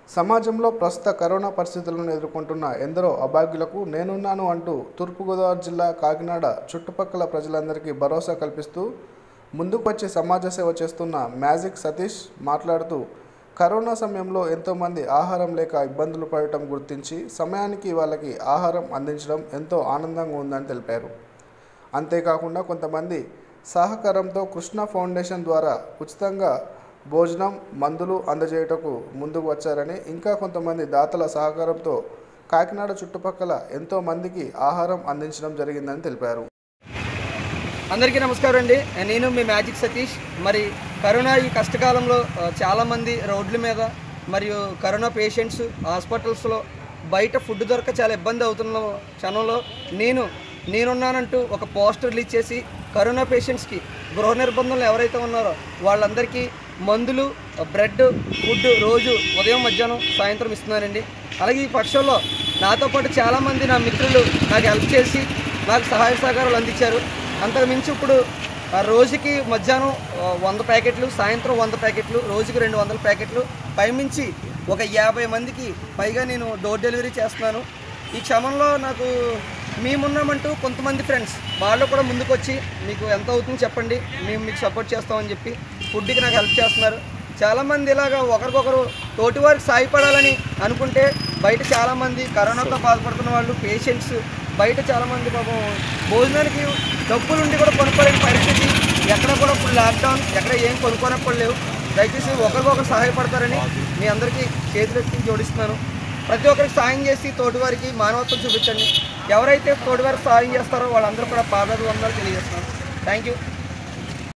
సమాజంలో ప్రస్తుత కరోనా పరిస్థితులను ఎదుర్కొంటున్న ఎందరో అభాగ్యులకు నేనున్నాను అంటూ తూర్పుగోదావరి జిల్లా కాకినాడ చుట్టుపక్కల ప్రజలందరికీ భరోసా కల్పిస్తూ ముందుకు వచ్చి సమాజ సేవ చేస్తున్న మ్యాజిక్ సతీష్ మాట్లాడుతూ కరోనా సమయంలో ఎంతోమంది ఆహారం లేక ఇబ్బందులు పడటం గుర్తించి సమయానికి వాళ్ళకి ఆహారం అందించడం ఎంతో ఆనందంగా ఉందని తెలిపారు అంతేకాకుండా కొంతమంది సహకారంతో కృష్ణ ఫౌండేషన్ ద్వారా ఉచితంగా భోజనం మందులు అందజేయుటకు ముందుకు వచ్చారని ఇంకా కొంతమంది దాతల సహకారంతో కాకినాడ చుట్టుపక్కల ఎంతో మందికి ఆహారం అందించడం జరిగిందని తెలిపారు అందరికీ నమస్కారం అండి నేను మీ మ్యాజిక్ సతీష్ మరి కరోనా ఈ కష్టకాలంలో ఆ, చాలామంది రోడ్ల మీద మరియు కరోనా పేషెంట్స్ హాస్పిటల్స్లో బయట ఫుడ్ దొరక చాలా ఇబ్బంది అవుతున్న క్షణంలో నేను నేనున్నానంటూ ఒక పోస్టర్ రిలీజ్ చేసి కరోనా పేషెంట్స్కి గృహ నిర్బంధంలో ఎవరైతే ఉన్నారో వాళ్ళందరికీ మందులు బ్రెడ్ ఫుడ్ రోజు ఉదయం మధ్యాహ్నం సాయంత్రం ఇస్తున్నానండి అలాగే ఈ పక్షంలో నాతో పాటు చాలామంది నా మిత్రులు నాకు హెల్ప్ చేసి నాకు సహాయ సహకారాలు అందించారు అంతకు మించి ఇప్పుడు ఆ రోజుకి మధ్యాహ్నం ఆ, వంద ప్యాకెట్లు సాయంత్రం వంద ప్యాకెట్లు రోజుకి రెండు వందల ప్యాకెట్లు పైమించి ఒక యాభై మందికి పైగా నేను డోర్ డెలివరీ చేస్తున్నాను ఈ క్షమంలో నాకు మేమున్నామంటూ కొంతమంది ఫ్రెండ్స్ వాళ్ళు కూడా ముందుకు వచ్చి మీకు ఎంత అవుతుందో చెప్పండి మేము మీకు సపోర్ట్ చేస్తామని చెప్పి ఫుడ్కి నాకు హెల్ప్ చేస్తున్నారు చాలామంది ఇలాగ ఒకరికొకరు తోటి వారికి సాయపడాలని అనుకుంటే బయట చాలామంది కరోనాతో బాధపడుతున్న వాళ్ళు పేషెంట్స్ బయట చాలామంది పాపం భోజనానికి డబ్బులు ఉండి కూడా కొనుక్కోలేని పరిస్థితి ఎక్కడ కూడా ఇప్పుడు లాక్డౌన్ ఎక్కడ ఏం కొనుక్కోనప్పుడు లేవు దయచేసి ఒకరికొకరు సహాయపడతారని మీ అందరికీ చేతులెత్తి జోడిస్తున్నాను ప్రతి ఒక్కరికి సాయం చేసి తోటివారికి మానవత్వం చూపించండి ఎవరైతే తోటివారికి సాయం చేస్తారో వాళ్ళందరూ కూడా పాదాలు వందలు తెలియజేస్తున్నాను థ్యాంక్ యూ